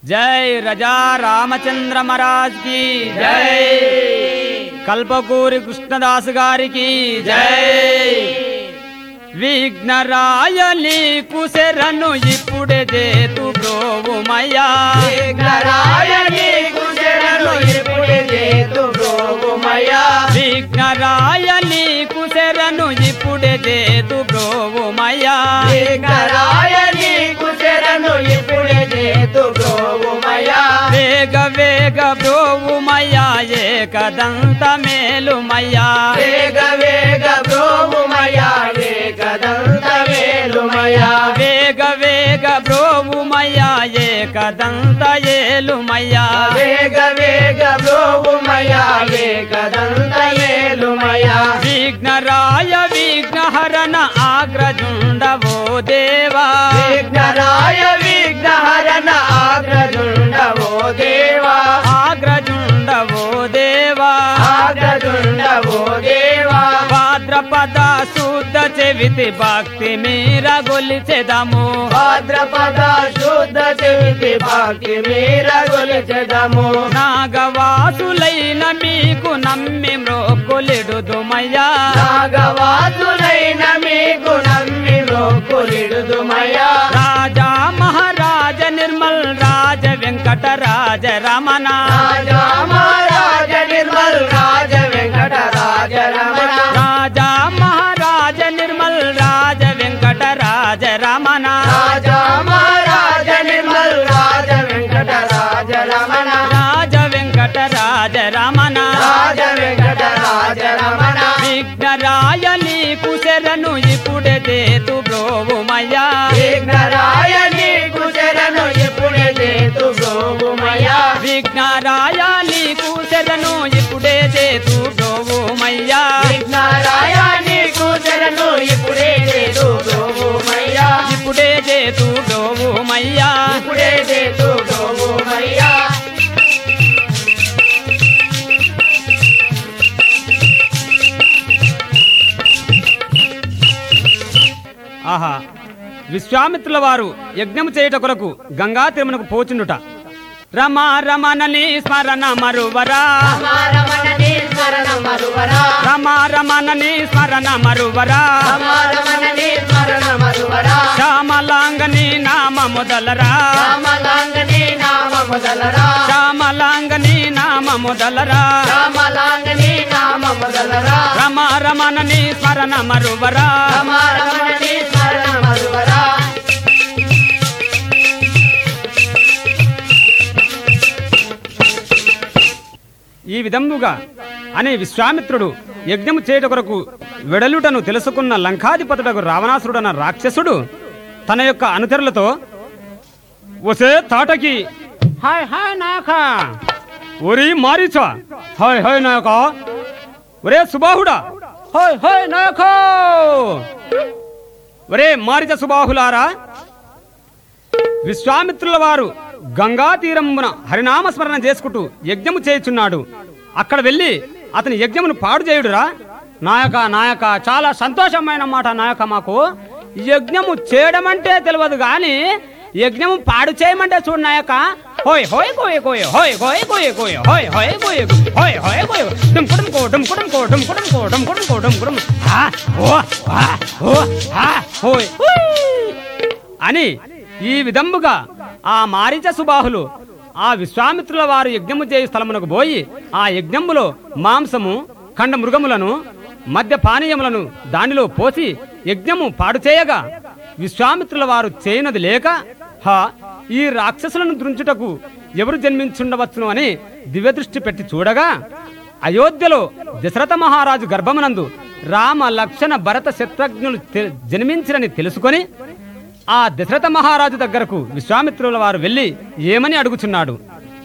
జై రజా రామచంద్ర మహారాజ్ కి జై కల్పకూరి కృష్ణదాస్ గారికి జై విఘ్నరాయలి కుశరను ఇప్పుడే చేతు బ్రోవుమయ్యా విఘ్నరాయని కుశరను ఇప్పుడే చేతు బ్రోవుమయ్యా విఘ్నరాయలి కుశరను ఇప్పుడే చేతు బ్రోవుమయ్యా విఘ్నరాయని కుశరను ఇప్పుడే చేతు బ్రోవుమయ్యా వేగ వేగ బ్రోవుమయ్యా ఏకదంత మేలుమయ్యా వేగ వేగ బ్రోవుమయ్యా వేగదంత వేలుమయ్యా వేగ వేగ బ్రోవుమయ్యా ఏకదంత ఏలుమయ్యా వేగ వేగ బ్రోవుమయ్యా వేగదంత వేలుమయ్యా విఘ్నరాయ విఘ్నహరణ ఆగ్రజుండవో దేవా విఘ్నరాయ విఘ్నహరణ ఆగ్రజుండవో దేవా ఆగ్రజుండవో దేవా ఆగ్రజుండవో దేవా భాద్రపద శుద్ధ చెవితి భక్తి మీర గొలిచెదము భాద్రపద శుద్ధ చెవితి బాకి మీర గొలిచెదము నాగవాసులైన మీకు నమ్మి మ్రోకొలిడుదుమయ్యా నాగవాసులైన మీకు నమ్మి మొక్కులిడుదుమయ్యా రాజా మహారాజ నిర్మల్ రాజ వెంకట రాజ రమణ రాజా మహారాజ నిర్మల్ రాజ వెంకట రాజ రమణ రాజా మహారాజ నిర్మల్ రాజ వెంకట రాజ రమణ రాజా మహారాజ నిర్మల్ రాజ వెంకట రాజ రమణ రాజ వెంకట రాజ రమణ రాజ వెంకట రాజ రమణ విఘ్నరాయని కుశరను ఇప్పుడే చేతు బ్రోవుమయ్యా విఘ్నరాయని కుశరను ఇప్పుడే చేతు గోగుమయ్యా విఘ్నరాయని కుశరను ఇప్పుడే చేతు బ్రోవుమయ్యా విఘ్నరాయని కుశరను ఇప్పుడే చేతు గోగుమయ్యా ఇప్పుడే చేతు బ్రోవుమయ్యా ఇప్పుడే చేతు గోగుమయ్యా ఆహా విశ్వామిత్రుల వారు యజ్ఞము చేయుట కొరకు గంగా తిరుమలకు పోచుండుట రమ రమణని స్మరణ మరువరా రమణని స్మరణ మరువరా రమ రమణని స్మరణ మరువరా రమణని స్మరణ మరువరా శ్యామలాంగని నామ మొదలరా రామలాంగని నామ మొదలరా శ్యామలాంగని నామ మొదలరా రామలాంగని నామ మొదలరా రమ రమణని స్మరణ మరువరా రమణని స్మరణ మరువరా ఈ విధముగా అనే విశ్వామిత్రుడు యజ్ఞము చేయుట కొరకు వెడలుటను తెలుసుకున్న లంకాధిపతుడకు రావణాసురుడన్న రాక్షసుడు తన యొక్క అనుచరులతో ఒసే తాటకి హాయ్ హాయ్ నాయక ఒరి మారీచా హాయ్ హాయ్ నాయక ఒరే సుబాహుడా హాయ్ హాయ్ నాయక ఒరే మారిచ సుబాహులారా విశ్వామిత్రుల వారు గంగా తీరమున హరినామస్మరణ చేసుకుంటూ యజ్ఞము చేయుచున్నాడు అక్కడ వెళ్ళి అతని యజ్ఞమును పాడు చేయుడురా నాయక నాయక చాలా సంతోషమైన మాట నాయక మాకు యజ్ఞము చేయడం అంటే తెలియదు కానీ యజ్ఞము పాడు చేయమంటే చూడు నాయక హోయ్ హోయ్ కోయ్ కోయ్ హోయ్ హోయ్ కోయ్ కోయ్ హోయ్ హోయ్ కోయ్ హోయ్ హోయ్ కోయ్ డుమ్ కుడుం కో డుమ్ కుడుం కో డుమ్ కుడుం కో డుమ్ కుడుం కో డుమ్ కుడుం ఆ ఓ ఆ ఓ ఆ హోయ్ హుయ్. అని ఈ విధముగా ఆ మారీచ సుబాహులు ఆ విశ్వామిత్రుల వారు యజ్ఞము చేయు స్థలమునకు పోయి ఆ యజ్ఞములో మాంసము ఖండ మృగములను మద్య పానీయములను దానిలో పోసి యజ్ఞము పాడు చేయగా విశ్వామిత్రుల వారు చేయనది లేక హా ఈ రాక్షసులను దృంచుటకు ఎవరు జన్మించుండవచ్చును అని దివ్యదృష్టి పెట్టి చూడగా అయోధ్యలో దశరథ మహారాజు గర్భమునందు రామ లక్షణ భరత శత్రుఘ్నులు తె- జన్మించిరని తెలుసుకొని ఆ దశరథ మహారాజు దగ్గరకు విశ్వామిత్రుల వారు వెళ్ళి ఏమని అడుగుచున్నాడు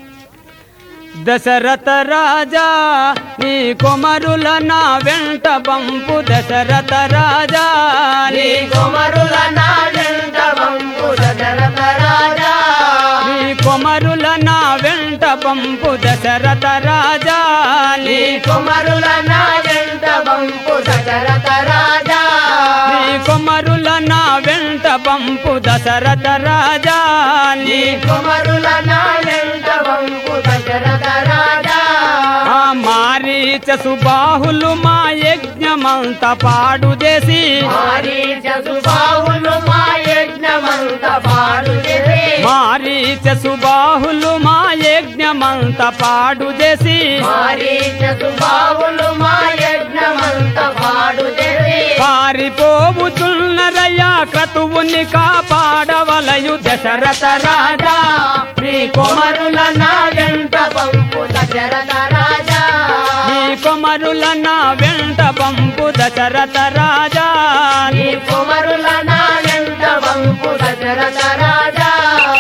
దశరథ రాజా నీ కొమరుల నా వెంట పంపు దశరథ రాజా నీ నీ కుమరుల నాడెంట వంపు దశరథ రాజా నీ కొమరుల నా వెంట పంపు దశరథ రాజా నీ నీ కుమరుల నాడెంట వంపు దశరథ రాజా నీ కొమరుల నా వెంట పంపు దశరథ రాజా నీ నీ కుమరుల నాడెంట మారీచసు బాహులు మా యజ్ఞమంత పాడు చేసి మారీచసు బాహులు మా యజ్ఞమంత పాడు చేసి మారీచసు బాహులు మా యజ్ఞమంత పాడు చేసి మారీచసు బాహులు మా యజ్ఞమంత పాడు చేసి పారిపోవుచున్నరయ్యా క్రతువుని కాపాడవలయు దశరథ రాజా నీ కుమరుల నా వెంట పంపు దశరథ రాజా నీ కొమరుల నా వెంట పంపు దశరథ రాజా నీ కుమరుల నా వెంట పంపు దశరథ రాజా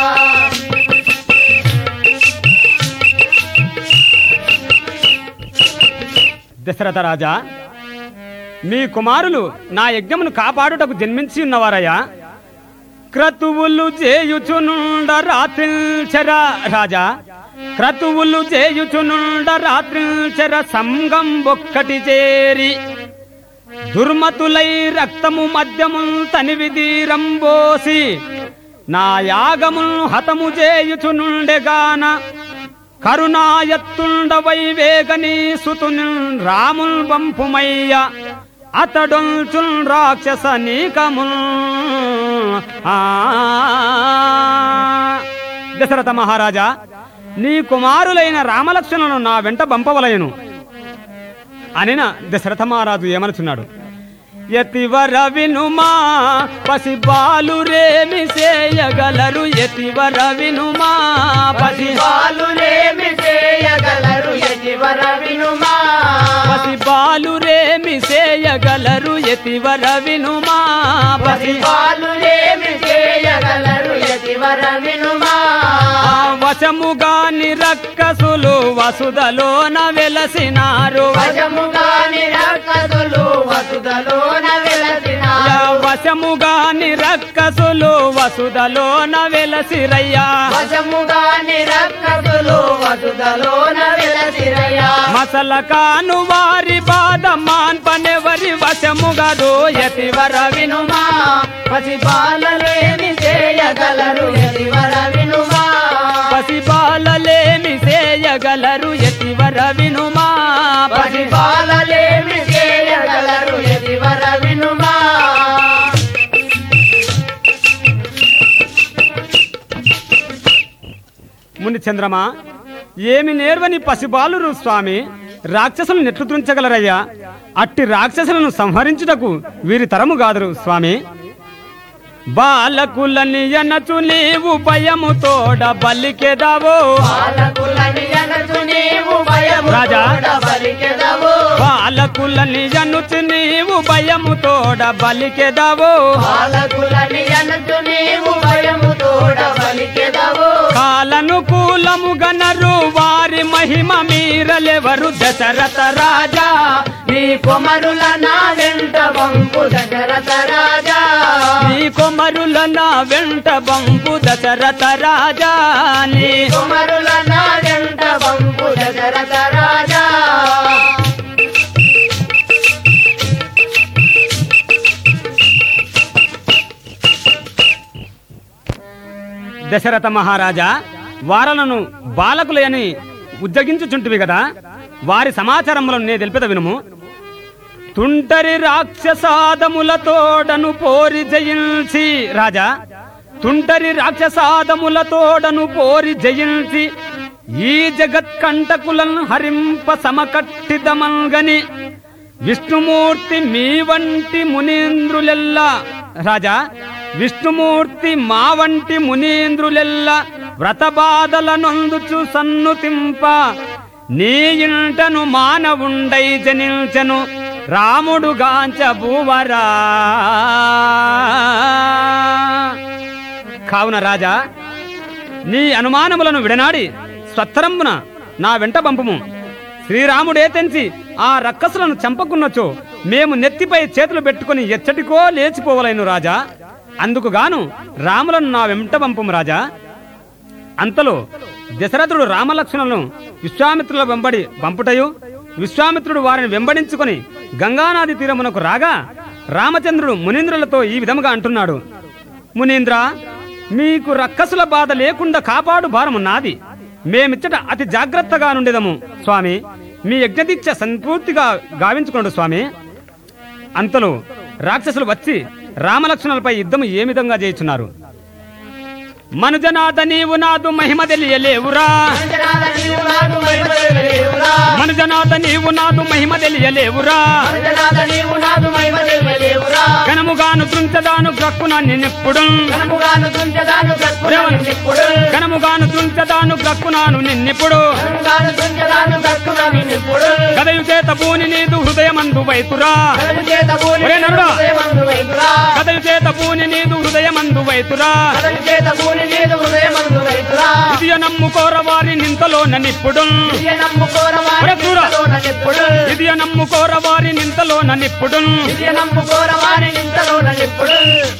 దశరథ రాజా మీ కుమారులు నా యజ్ఞమును కాపాడుటకు జన్మించి ఉన్నవారయ్యా క్రతువులు చేయుచునుండ రాత్రిల్చర రాజా క్రతువులు చేయుచునుండ రాత్రిల్చర సంగం ఒక్కటి చేరి దుర్మతులై రక్తము మద్యము తనివిదీరంబోసి నా యాగమును హతము చేయుచునుండెగాన కరుణాయత్తుండవై వేగని సుతుని రాముల్ వంపుమయ్య అతడొల్చున్ రాక్షస నీకముల్ ఆ దశరథ మహారాజా నీ కుమారులైన రామలక్ష్మణులను నా వెంట పంపవలయను అనిన దశరథ మహారాజు ఏమనుచున్నాడు యతివర వినుమా పసి బాలురేమి చేయగలరు యతివర వినుమా పసి బాలులేమి చేయగలరు యతివర వినుమా పసి బాలురేమి చేయగలరు యతివర వినుమా పసి పసి బాలులేమి చేయగలరు యతివర వినుమా ఆ వశముగా నిరక్కసులు వసుదలోన వెలసినారు వశముగా నిరక్కసులు వసుదలోన వెలసిన యా వశముగా నిరక్కసులు వసుదలోన వెలసిరయ్యా వశముగా నిరక్కసులు వసుదలోన వెలసిరయ్యా మసల కాను వారి బాధ మాన్పనెవరి వశముగా దోయతివర వినుమా పసి బాలలేమి చేయగలరు యతివర వినుమా పసి బాలలేమి చేయగలరు యతివర వినుమా పసి బాలలేమి చేయగలరు యతివర వినుమా ముని చంద్రమా ఏమి నేర్వని పసిబాలురు స్వామి రాక్షసులను నెట్లు తుంచగలరయ్యా అట్టి రాక్షసులను సంహరించుటకు వీరి తరము కాదురు స్వామి బాలకులని ఎనచు నీవు భయము తోడ బలికెదావో బాలకులని అనచు నీవు భయము రాజా. తోడ బలికెదవు బాలకులని ఎనుచు నీవు భయము తోడ బలికెదావో బాలకులని అనచు నీవు భయము తోడ బలికెదవు కాలనుకూలము గనరు వారి మహిమ మీరలెవరు దశరథ రాజా నీ కుమరుల నా వెంట వంపు దశరథ రాజా నీ కొమరుల నా వెంట బంపు దశరథ రాజా నీ కుమరుల నా వెంట వంపు దశరథ రాజా దశరథ మహారాజా వారలను బాలకులని ఉజ్జగించుచుంటివి కదా వారి సమాచారములను నే తెలిపిత వినుము తుంటరి రాక్షసాదములతోడను పోరి జయించి రాజా తుంటరి రాక్షసాదములతోడను పోరి జయించి ఈ జగత్కంటకులను హరింప సమకట్టిదమంగని విష్ణుమూర్తి మీ వంటి మునీంద్రులెల్లా రాజా విష్ణుమూర్తి మా వంటి మునీంద్రులెల్లా వ్రతబాధల నొందుచు సన్నుతింప నీ ఇంటను మానవుండై జనించను రాముడు గాంచ భూవరా కావున రాజా నీ అనుమానములను విడనాడి స్వత్తరంబున నా వెంట పంపుము శ్రీరాముడే తెంచి ఆ రక్కసులను చంపకున్నచో మేము నెత్తిపై చేతులు పెట్టుకుని ఎచ్చటికో లేచిపోవలేను రాజా అందుకు గాను రాములను నా వెంట పంపుము రాజా అంతలో దశరథుడు రామలక్ష్మణులను విశ్వామిత్రుల వెంబడి పంపుటయు విశ్వామిత్రుడు వారిని వెంబడించుకొని గంగానది తీరమునకు రాగా రామచంద్రుడు మునీంద్రులతో ఈ విధముగా అంటున్నాడు మునీంద్ర మీకు రక్కసుల బాధ లేకుండా కాపాడు భారము నాది మేమిచ్చట అతి జాగ్రత్తగా నుండెదము స్వామి మీ యజ్ఞదీక్ష సంపూర్తిగా గావించుకోండి స్వామి అంతలో రాక్షసులు వచ్చి రామలక్ష్మణులపై యుద్ధం ఏ విధంగా చేయుచున్నారు మనుజనాథ నీవు నాదు మహిమ తెలియలేవురా అంజనాథ నీవు నాకు మహిమ తెలియలేవురా. మనుజనాథ నీవు నాదు మహిమ తెలియలేవురా అంజనాథ నీవు నాకు మహిమ తెలియలేవురా. కనముగాను తుంచదాను గ్రక్కున నిన్నెప్పుడు కనుముగాను తుంచెదాను గక్కున నిన్నిప్పుడు. కనముగాను తుంచదాను గ్రక్కునాను నిన్నెప్పుడు కనుముగాను తుంచెదాను గక్కున నిన్నిప్పుడు. కదయు చేత పూని నీదు హృదయమందు వైతురా కనుము చేత పూని ఒరే నరుడా. హృదయమందు వైతురా. కదయు చేత పూని నీదు హృదయమందు వైతురా కనుము చేత పూని నీదు హృదయమందు వైతురా. ఇది నమ్ముకోర వారి నింతలో నన్నిప్పుడు ఇయ్య నమ్ముకోరవాని ఒరే చూడు. నింతలో నన్నిప్పుడు. ఇది నమ్ముకోర వారి నింతలో నన్నిప్పుడు ఇయ్య నమ్ముకోరవాని నింతలో నన్నిప్పుడు.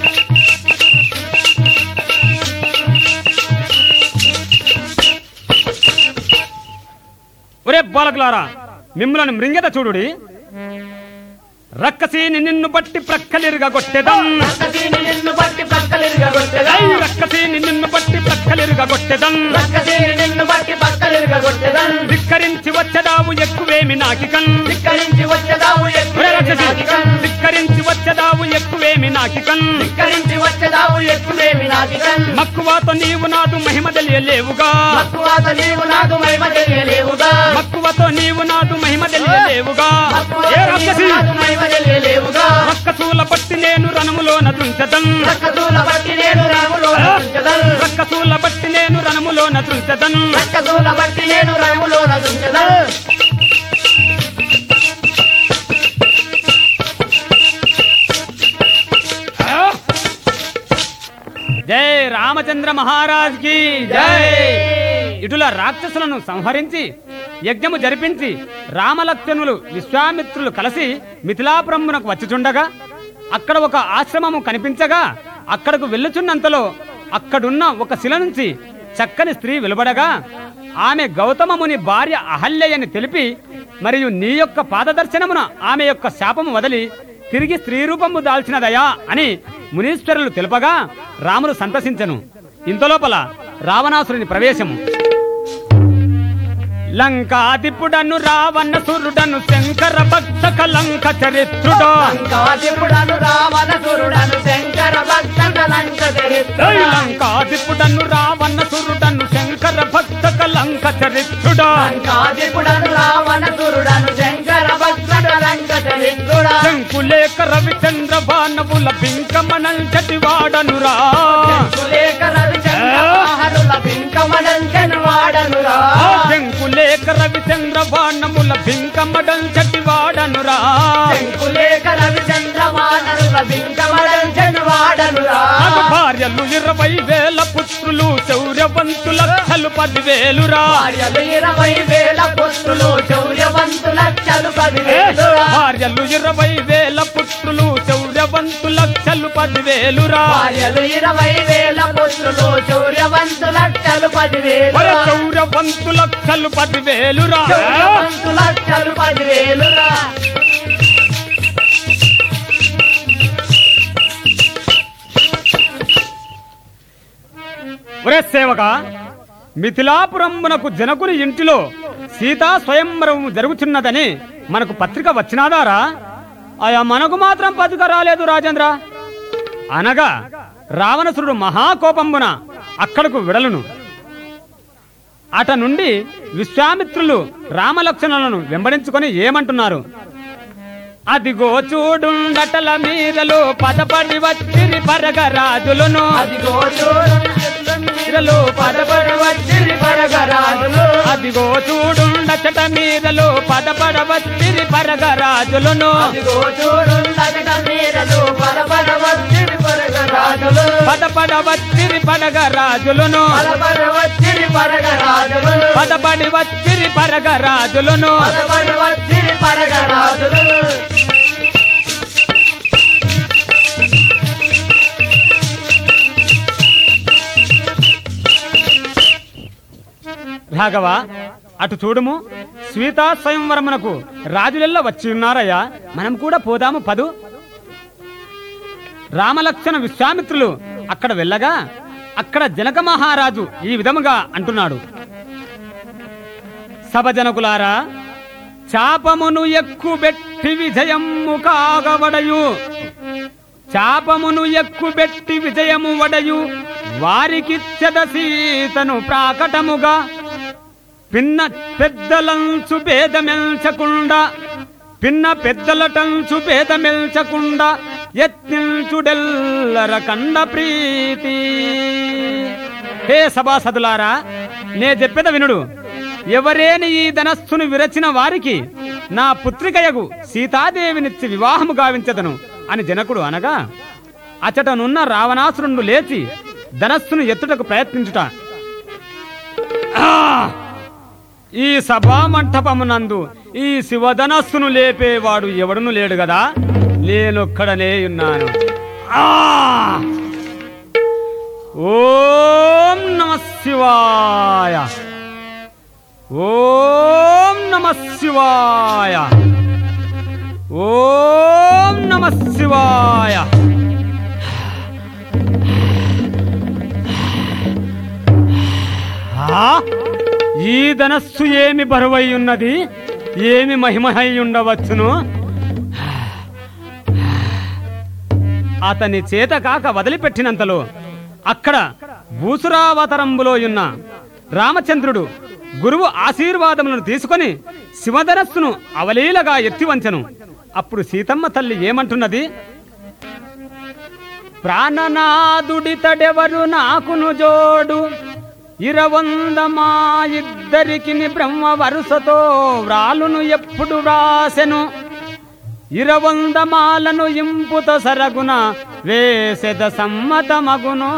ఒరే బాలకులారా మిమ్మల్ని మృంగత చూడుడి రక్కసీని నిన్ను బట్టి ప్రక్కలిరుగా కొట్టెదం రక్కసీని నిన్ను బట్టి పక్కలిరుగగొట్టెదా. ఐ రక్కసీని నిన్ను బట్టి ప్రక్కలిరుగా కొట్టెదం రక్కసీని నిన్ను బట్టి పక్కలిరుగగొట్టెదా. ధిక్కరించి వచ్చదావు ఎక్కువేమి నాకికన్ ధిక్కరించి వచ్చదావు ఒరే ఎక్కువేమి రాక్షసి నాటికం. ధిక్కరించి వచ్చదావు ఎక్కువేమి నాకికన్ ధిక్కరించి వచ్చదావు ఎక్కువేమి నాటికం. మక్కువతో నీవు నాదు మహిమ తెలియలేవుగా మక్కువాత నీవు నాకు మహిమ తెలియలేవుగా. మక్కువతో నీవు నాదు మహిమ తెలియలేవుగా ఏ మక్కువతో నీవు రాక్షసి నాకు మహిమ తెలియలేవుగా. రక్కసూల బట్టి నేను రణములోన దుంచదం రక్కసూల బట్టి నేను రాములో నడుంచదన్. రక్కసూల బట్టి నేను రణములోన దుంచదన్ రక్కసూల బట్టి నేను రాములో నడుంచదన్. జై రామచంద్ర మహారాజ్ కి జై ఇటుల రాక్షసులను సంహరించి యజ్ఞము జరిపించి రామలక్ష్మణులు విశ్వామిత్రులు కలిసి మిథిలాపురమునకు వచ్చుచుండగా అక్కడ ఒక ఆశ్రమము కనిపించగా అక్కడకు వెళ్ళుచున్నంతలో అక్కడున్న ఒక శిల నుంచి చక్కని స్త్రీ వెలువడగా ఆమె గౌతమముని భార్య అహల్యని తెలిపి మరియు నీ యొక్క పాదదర్శనమున ఆమె యొక్క శాపము వదిలి తిరిగి స్త్రీ రూపము దాల్చినదయా అని మునీశ్వరులు తెలుపగా రాములు సంతసించను ఇంతలోపల రావణాసురుని ప్రవేశము లంకాదిపుడను రావణ సురుడను శంకర భక్త కలంక చరిత్రుడో లంకాధిపుడను రావణసురుడను శంకర భక్త కలంక చరిత్రుడా. ఏయ్ లంకాదిపుడను రావణ సురుడను శంకర భక్త కలంక చరిత్రుడో లంకాధిపుడను రావణసురుడను శంకర భక్త కలంక చరిత్రుడా. శంకులేక రవిచంద్ర బాణవుల బింకమనంచటి వాడనురా శంకులేఖ రవిచంద్ర వాహనుల బింకమనంచను వాడనురా. శంకులేక రవిచంద్ర బాణముల బింకమడంచటి వాడనురా శంకులేఖ రవిచంద్ర వానరుల బింకమనంచను వాడనురా. నాకు భార్యలు ఇరవై వేల పుత్రులు శౌర్యవంతు లక్షలు పదివేలురా భార్యలు ఇరవై వేల పుత్రులు శౌర్యవంతు లక్షలు ఏ, పదివేలురా. భార్యలు ఇరవై వేల పుత్రులు శౌర్యవంతు లక్షలు పదివేలురా భార్యలు ఇరవై వేల పుత్రులు శౌర్యవంతు లక్షలు మరి పదివేలురా. శౌర్యవంతు లక్షలు పదివేలురా శౌర్యవంతు లక్షలు పదివేలురా. ఒరే సేవక మిథిలాపురమునకు జనకుని ఇంటిలో సీతా స్వయంవరం జరుగుతున్నదని మనకు పత్రిక వచ్చినాదారా ఆయా మనకు మాత్రం పత్రిక రాలేదు రాజేంద్ర అనగా రావణసురుడు మహాకోపంబున అక్కడకు విడలును అట నుండి విశ్వామిత్రులు రామలక్షణులను వెంబడించుకొని ఏమంటున్నారు అదిగో చూడుండటల మీదలో పదపడి వచ్చిరి పరగ రాజులను అదిగో చూడు మీదలో పదపడి వచ్చిరి పరగరాజులు. అదిగో చూడుండచట మీదలో పదపడ వచ్చిరి పరగ రాజులను అదిగో చూడు నగట మీదలు పరపర వచ్చిరి పరగరాజులు. పదపడ వచ్చిరి పడగ రాజులను పరపర వచ్చిరి పరగరాజులు. పదపడి వచ్చిరి పరగ రాజులను పరపర వచ్చిరి పరగరాజులు. రాఘవ అటు చూడుము సీతా స్వయంవరమునకు రాజులెల్ల వచ్చి ఉన్నారయ్యా మనం కూడా పోదాము పదు రామలక్షణ విశ్వామిత్రులు అక్కడ వెళ్ళగా అక్కడ జనక మహారాజు ఈ విధముగా అంటున్నాడు సభ జనకులారా చాపమును ఎక్కుబెట్టి విజయము కాగవడయు చాపమును ఎక్కుబెట్టి విజయము వడయు వారికిచ్చద సీతను ప్రాకటముగా పిన్న పెద్దలంచు భేదమెల్చకుండా పిన్న పెద్దలటంచు భేదమెల్చకుండా యత్నించుడెల్లర కండ ప్రీతి హే సభాసదులారా నే చెప్పేద వినుడు ఎవరేని ఈ ధనస్సును విరచిన వారికి నా పుత్రికయగు సీతాదేవినిచ్చి వివాహము గావించదను అని జనకుడు అనగా అచటనున్న రావణాసురుడు లేచి ధనస్సును ఎత్తుటకు ప్రయత్నించుట ఆ! ఈ సభా మంటపమునందు ఈ శివధనస్సును లేపేవాడు ఎవడును లేడు కదా నేనొక్కడనే ఉన్నాను ఆ! ఓం నమ శివాయ ఓం నమ శివాయ ఓం నమ శివాయ ఆ? ఈ ధనస్సు ఏమి బరువై ఉన్నది ఏమి మహిమహై ఉండవచ్చును అతని చేత కాక వదిలిపెట్టినంతలో అక్కడ భూసురావతరంబులో ఉన్న రామచంద్రుడు గురువు ఆశీర్వాదములను తీసుకొని శివధనస్సును అవలీలగా ఎత్తివంచను అప్పుడు సీతమ్మ తల్లి ఏమంటున్నది ప్రాణనాదుడితడెవరు నాకును జోడు ఇరవంద మా ఇద్దరికి బ్రహ్మ వరుసతో వ్రాలును ఎప్పుడు వ్రాసెను ఇరవంద మాలను ఇంపుత సరగున వేసెద సమ్మతమగును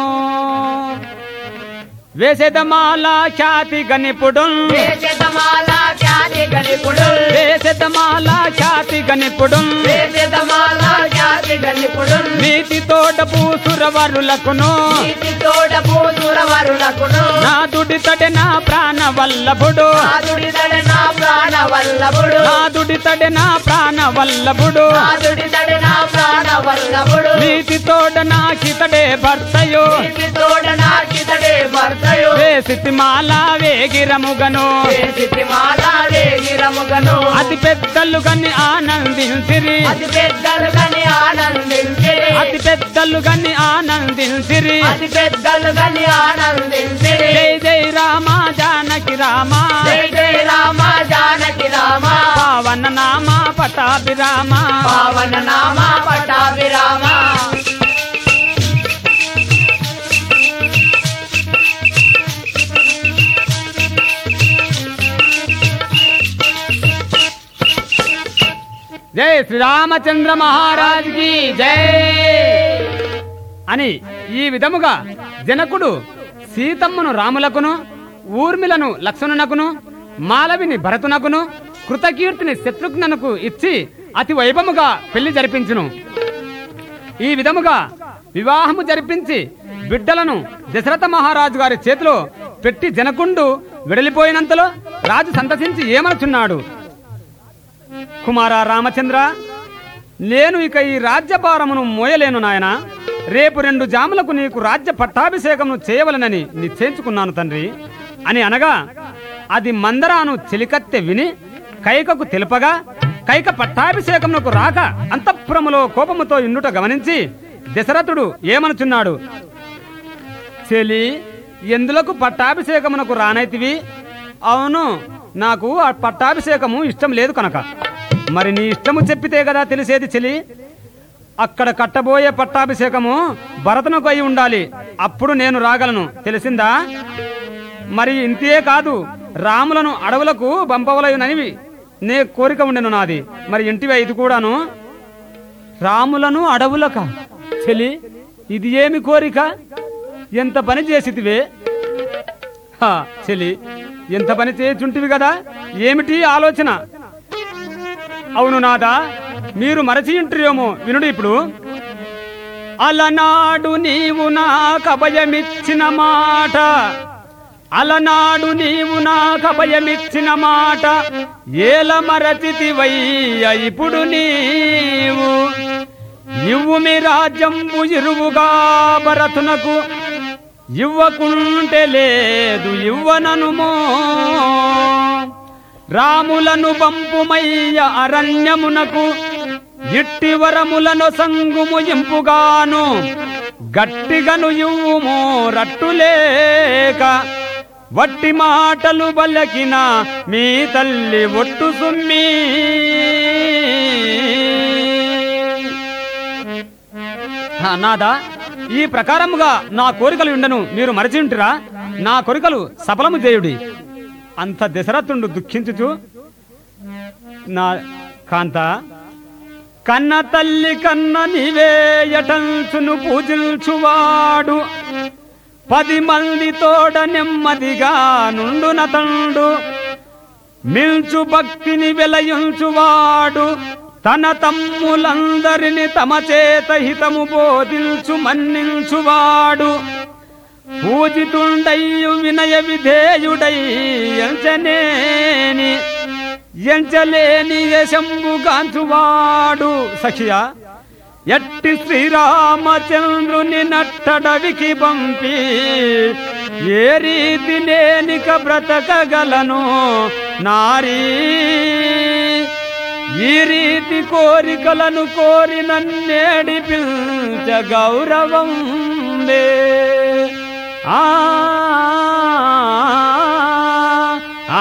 వేసెద మాల ఖ్యాతి గనిపుడు వేషతమాల ఖ్యాతి గణిపుడు వేసెద మాల ఖ్యాతి గనిపుడు వేషతమాల ఖ్యాతి గణిపుడు నీతి తోట పూసురవరులకును నీతి తోడ పూసుర వరులకును నాదుడి తడె నా ప్రాణ వల్లభుడు నాదుడిదడ నా ప్రాణ వల్లభుడు నాదుడి తడె నా ప్రాణ వల్లభుడు నాదుడిదడ నా ప్రాణ వల్లభుడు నీతి తోడ నాకితడే భర్తయో నీతి తోడ నాకితడే భర్తయు వేసితి మాల వేగిరముగను వేసితి మాల వేగిరముగను అతి పెద్దలు గని ఆనందించిరి అతి పెద్దలు గని ఆనందించిరి అతి పెద్దలు గని ఆనందించిరి అతి పెద్దలు గని ఆనందించిరి జై జై రామ జానకి రామ జై జై రామ జానకి రామ పావన నామ పటాభి రామ పావన నామ పటాభిరామ జై శ్రీరామచంద్ర మహారాజ్ కి జై అని ఈ విధముగా జనకుడు సీతమ్మను రాములకును ఊర్మిలను లక్ష్మణునకును మాలవిని భరతునకును కృతకీర్తిని శత్రుఘ్నకు ఇచ్చి అతి వైభవముగా పెళ్లి జరిపించును ఈ విధముగా వివాహము జరిపించి బిడ్డలను దశరథ మహారాజు గారి చేతిలో పెట్టి జనకుండు వెడలిపోయినంతలో రాజు సంతసించి ఏమనుచున్నాడు కుమారా రామచంద్ర నేను ఇక ఈ రాజ్యభారమును మోయలేను నాయనా రేపు రెండు జాములకు నీకు రాజ్య పట్టాభిషేకమును చేయవలనని నిశ్చయించుకున్నాను తండ్రి అని అనగా అది మందరాను చెలికత్తె విని కైకకు తెలుపగా కైక పట్టాభిషేకమునకు రాక అంతఃపురములో కోపముతో ఇండుట గమనించి దశరథుడు ఏమనుచున్నాడు చెలి ఎందులకు పట్టాభిషేకమునకు రానైతివి అవును నాకు ఆ పట్టాభిషేకము ఇష్టం లేదు కనుక మరి నీ ఇష్టము చెప్పితే కదా తెలిసేది చెలి అక్కడ కట్టబోయే పట్టాభిషేకము భరతనుకు అయి ఉండాలి అప్పుడు నేను రాగలను తెలిసిందా మరి ఇంతే కాదు రాములను అడవులకు పంపవలయుననివి నే కోరిక ఉండెను నాది మరి ఇంటివి ఇది కూడాను రాములను అడవులక చెలి ఇది ఏమి కోరిక ఎంత పని చేసితివే హా, చెలి ఎంత పని చేయుచుంటివి కదా ఏమిటి ఆలోచన అవును నాదా మీరు మరచి ఉంటురేమో వినుడు ఇప్పుడు అలనాడు నీవు నాకు అభయమిచ్చిన మాట అలనాడు నీవు నాకు అభయమిచ్చిన మాట ఏల మరచితివయ్య ఇప్పుడు నీవు ఇవ్వు మీ రాజ్యంబు ఇరువుగా భరతునకు ఇవ్వకుంటే లేదు ఇవ్వననుమో రాములను పంపుమయ్య అరణ్యమునకు ఇట్టి వరములను సంగుము ఇంపుగాను గట్టిగను ఇవ్వుమో రట్టులేక వట్టి మాటలు బలకిన మీ తల్లి ఒట్టు సుమ్మి ఆ, నాదా ఈ ప్రకారముగా నా కోరికలు ఉండను మీరు మరచి ఉంటురా నా కోరికలు సఫలము చేయుడి అంత దశరథుండు దుఃఖించుచు నా కాంత కన్న తల్లి కన్న నీవే ఎటల్చును పూజించువాడు పది మంది తోడ నెమ్మదిగా నుండున తండు మిల్చు భక్తిని వెలయించువాడు తన తమ్ములందరిని తమ చేత హితము బోధించు మన్నించువాడు పూజితుండయ్యు వినయ విధేయుడై ఎంచనేని ఎంచలేని యశంబుగాంచువాడు సఖియా ఎట్టి శ్రీరామచంద్రుని నట్టడవికి పంపి ఏ రీతి నేనిక బ్రతకగలను నారీ ఈ రీతి కోరికలను కోరి నన్నేడిపించ గౌరవం లే ఆ ఆ,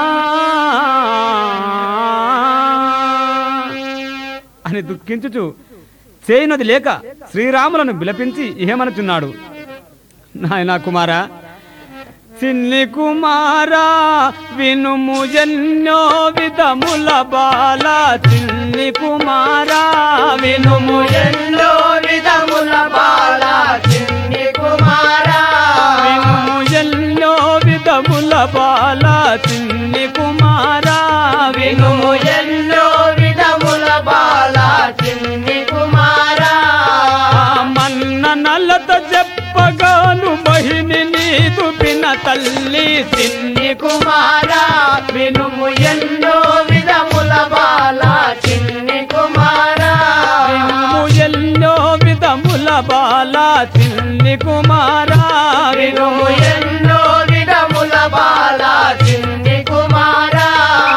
అని దుఃఖించుచు చేయనది లేక శ్రీరాములను విలపించి ఏమనుచున్నాడు నాయనా కుమారా చిన్ని కుమారా వినుము ఎన్నో విధముల బాల చిన్ని కుమారా వినుము ఎన్నో విధముల బాల చిన్ని కుమారా వినుము ఎన్నో విధముల బాల చిన్ని కుమారా వినుము ఎన్నో విధముల బాల చిన్ని కుమారా మన్న నల్లత చెప్పగాను మహిని నీదు పిన తల్లి చిన్ని కుమారా వినుము ఎన్నో విధముల బాల చిన్ని కుమారా వినుము ఎన్నో విధముల బాల చిన్ని కుమారా వినుము ఎన్నో విధముల బాల చిన్ని కుమారా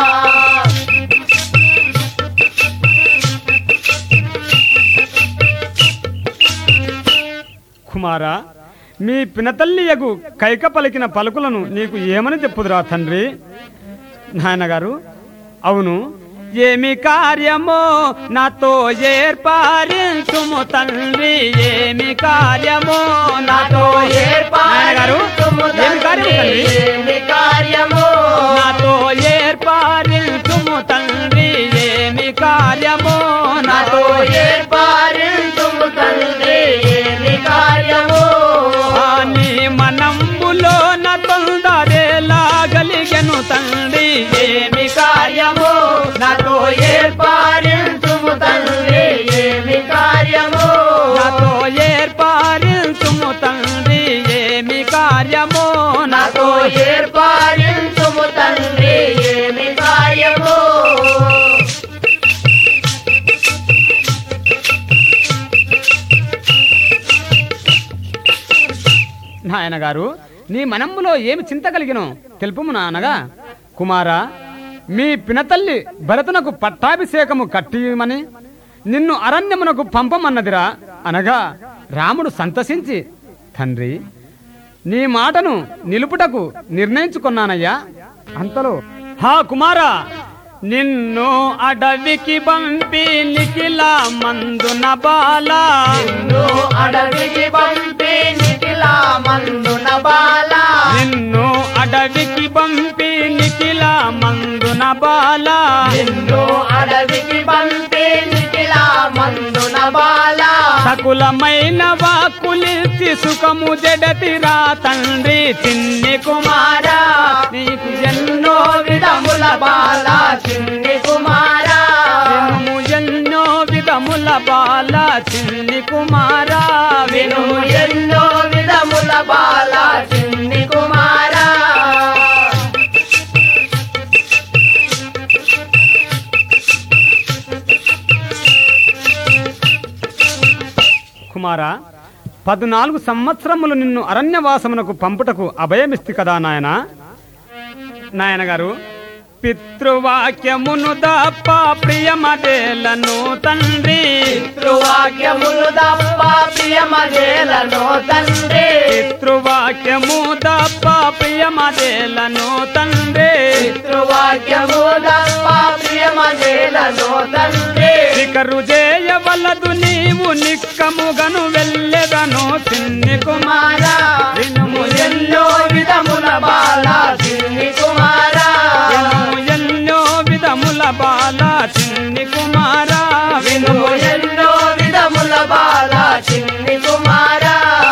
కుమారా మీ పినతల్లి యగు కైక పలికిన పలుకులను నీకు ఏమని చెప్పుదురా తండ్రి నాయనగారు అవును ఏమి కార్యమో నాతో ఏర్పారించుము తండ్రి ఏమి కార్యమో నాతో నాయనగారు ఏమి కార్యము తండ్రి ఏమి కార్యము నాతో ఏర్పారించుము తండ్రి ఏమి కార్యమో నాతో నాతో ఏర్పారించుము తండ్రి ఏమి కార్యము అని మనంబులో తొందరేలాగలిగెను తండ్రి ఏమి కార్యమో నాతో ఏర్పారించుము తండ్రి ఏమి కార్యము నాతో ఏర్పారించుము తండ్రి ఏమి కార్యమో నాతో ఏర్పారించుము తండ్రి ఏమి కార్యము నాయన గారు నీ మనంబులో ఏమి చింత కలిగినో తెలుపుము నానగా కుమారా మీ పినతల్లి భరతునకు పట్టాభిషేకము కట్టియమని నిన్ను అరణ్యమునకు పంపమన్నదిరా అనగా రాముడు సంతసించి తండ్రి నీ మాటను నిలుపుటకు నిర్ణయించుకున్నానయ్యా అంతలో హా కుమారా నిన్ను అడవికి పంపి నిఖిల మందున బాలా నిన్ను అడవికి పంపి నిఖిలా మందున బాల నిన్ను అడవికి పంపి నిఖిల మందున బాల నిన్ను అడవికి పంపి నిఖిలా మందున బాల సకులమైన వాక్కులిచ్చి సుఖము జడతిరా తండ్రి చిన్ని కుమారా నీకు ఎన్నో విధముల బాల చిన్ని కుమారా వినుము ఎన్నో విధముల బాల చిన్ని కుమారా వినుము వినుము ఎన్నో విధముల బాల చిన్ని కుమారా కుమారా పద్నాలుగు సంవత్సరములు నిన్ను అరణ్యవాసమునకు పంపుటకు అభయమిస్తి కదా నాయన నాయన గారు పితృవాక్యమును దప్ప ప్రియమదేలను తండ్రి పితృవాక్యములు తప్ప ప్రియమదేలను తండ్రి పితృవాక్యము దప్ప ప్రియమదేలను తండ్రి పితృవాక్యము తప్ప ప్రియమదేలను తండ్రి శిఖరు చేయవలదు నీవు నిక్కముగను వెళ్ళెదను చిన్ని కుమార కుమార వినుము ఎన్నో విధముల బాల చిన్ని కుమార వినుము ఎన్నో విధముల బాల చిన్ని కుమార వినుము ఎన్నో విధముల బాల చిన్ని కుమార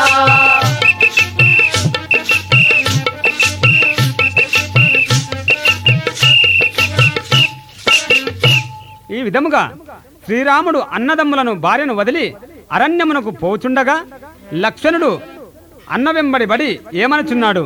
ఈ విధముగా శ్రీరాముడు అన్నదమ్ములను భార్యను వదిలి అరణ్యమునకు పోచుండగా లక్ష్మణుడు అన్న వెంబడి బడి ఏమనుచున్నాడు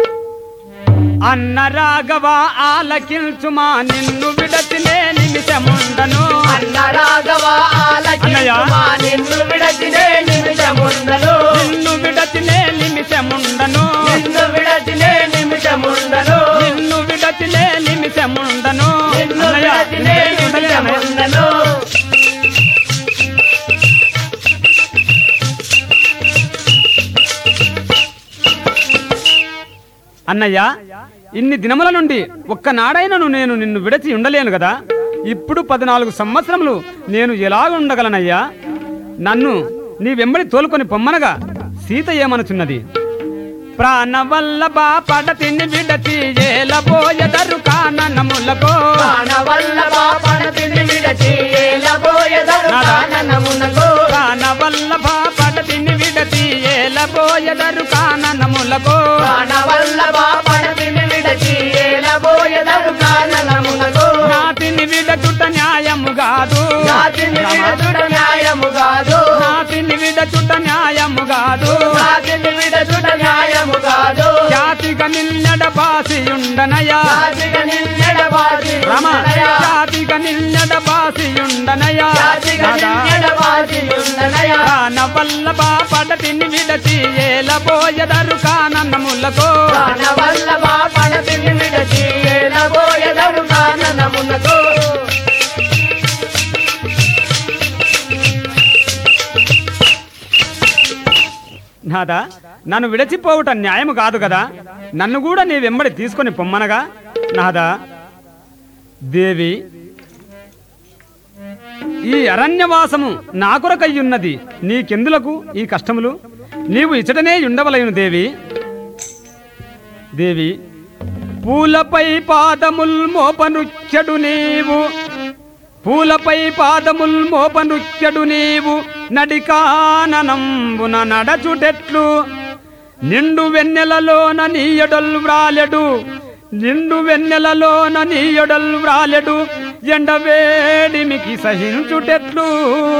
అన్న రాఘవ ఆలకించుమా నిన్ను విడచినే నిమిషముండను అన్న రాఘవ అన్నయ్య. ఆలకించుమా నిన్ను విడచినే నిమిషముండను నిన్ను విడచినే నిమిషముండను నిన్ను విడచినే నిమిషముండను నిన్ను విడచినే నిమిషముండను నిన్ను అన్నయ్య, విడచినే నిన్ను విడచినే నిమిషముండను అన్నయ్య ఇన్ని దినముల నుండి ఒక్కనాడైనను నేను నిన్ను విడచి ఉండలేను కదా ఇప్పుడు పద్నాలుగు సంవత్సరములు నేను ఎలాగ ఉండగలనయ్యా నన్ను నీ వెంబడి తోలుకొని పొమ్మనగా సీత ఏమనుచున్నది ప్రాణవల్లభ పడతిని విడచి ఏలబోయదరు కాననములకో ప్రాణవల్లభ పడతిని విడచి ఏలబోయెదరు నాదా. కాననమునకు. ప్రాణవల్లభ పడతిని విడచి ఏలబోయదరు కాననములకో ప్రాణవల్లభ పడతిని విడచి ఏలబోయెదరు కాననమునకు. నాతిని విడచుట న్యాయము కాదు జాతిని విడచుట న్యాయము కాదు నాతిని విడచుట న్యాయము కాదు జాతిని విడచుట న్యాయము కాదు జాతిగా నిన్నడ బాసియుండనయా జాతిగా నిన్నెడబాసి రమ ఉండనయా. జాతిగా నిన్నడ బాసియుండనయా జాతిగా నిన్నెడబాసి ఉండనయా. నవల్లభ పడతిని విడచి ఏలబోయదరు కానన్నములకో ప్రాణవల్లభ పడతిని విడచి ఏలబోయెదరు కాననమునకు. నాదా నన్ను విడచిపోవుట న్యాయము కాదు కదా నన్ను కూడా నీ వెంబడి తీసుకొని పొమ్మనగా నాదా దేవి ఈ అరణ్యవాసము నా కొరకయ్యున్నది నీకెందులకు ఈ కష్టములు నీవు ఇచ్చటనే ఉండవలయును దేవి దేవి పూలపై పాదముల్ మోపనుఖ్యడు నీవు పూలపై పాదముల్ మోపనుఖ్యడు నీవు నడికానంబున నడచుటెట్లు నిండు వెన్నెలలోన నీయడల్ వ్రాలెడు నిండు వెన్నెలలోన నీయడల్ వ్రాలెడు ఎండవేడిమికి సహించుటెట్లు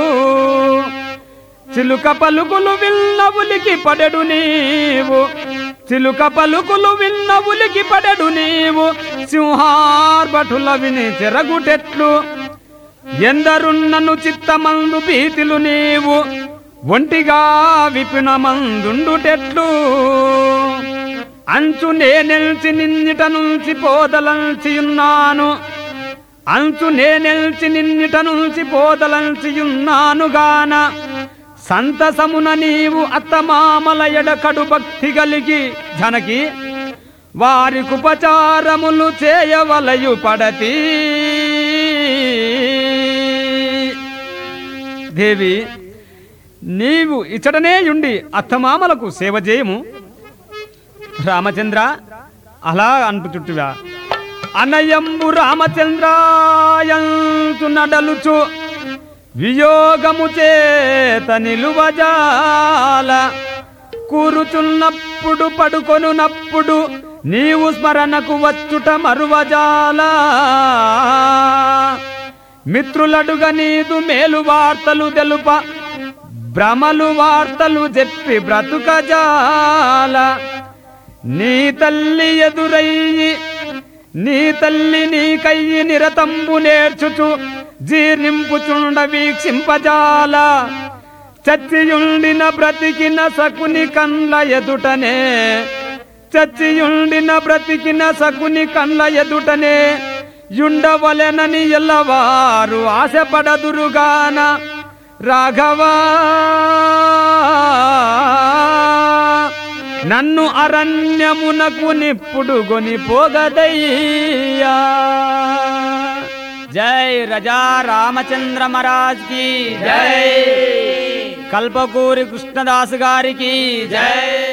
చిలుక పలుకులు విన్న ఉలికి పడెడు నీవు చిలుక పలుకులు విన్న ఉలికి పడెడు నీవు సింహార్భటుల విని చెరగుటెట్లు ఎందరున్నను చిత్తమందు భీతిలు నీవు ఒంటిగా విపిన మందుండుటెట్లు అంచు నేనెల్చి నిన్నిట నుంచి పోదలంచి ఉన్నాను అంచు నేనెల్చి నిన్నిట నుంచి పోదలంచి ఉన్నాను గాన సంతసమున నీవు అత్తమామల ఎడకడు భక్తి కలిగి జనకి వారి కుపచారములు చేయవలయు పడతి దేవి నీవు ఇచ్చటనే ఉండి అత్తమామలకు సేవ చేయము రామచంద్ర అలా అంటు చుట్టువా అనయంబు రామచంద్రాయంతు నడలుచు వియోగము చేత నిలువజాల కూరుచున్నప్పుడు పడుకొనున్నప్పుడు నీవు స్మరణకు వచ్చుట మరువజాల మిత్రులడుగ నీదు మేలు వార్తలు తెలుప భ్రమలు వార్తలు చెప్పి బ్రతుకజాల నీ తల్లి ఎదురయ్యి నీ తల్లి నీ కయ్యి నిరతంబు నేర్చుచు జీర్ణింపుచుండ వీక్షింపజాల చచ్చియుండిన బ్రతికిన సకుని కండ్ల ఎదుటనే చచ్చియుండిన బ్రతికిన సకుని కండ్ల ఎదుటనే యుండవలెనని ఎల్లవారు ఆశపడదురుగాన రాఘవా నన్ను అరణ్యమునకు నిప్పుడు గొని పోగదయ్యా జై రజా రామచంద్ర మహారాజ్ కి జై కల్పకూరి కృష్ణదాస్ గారికి జై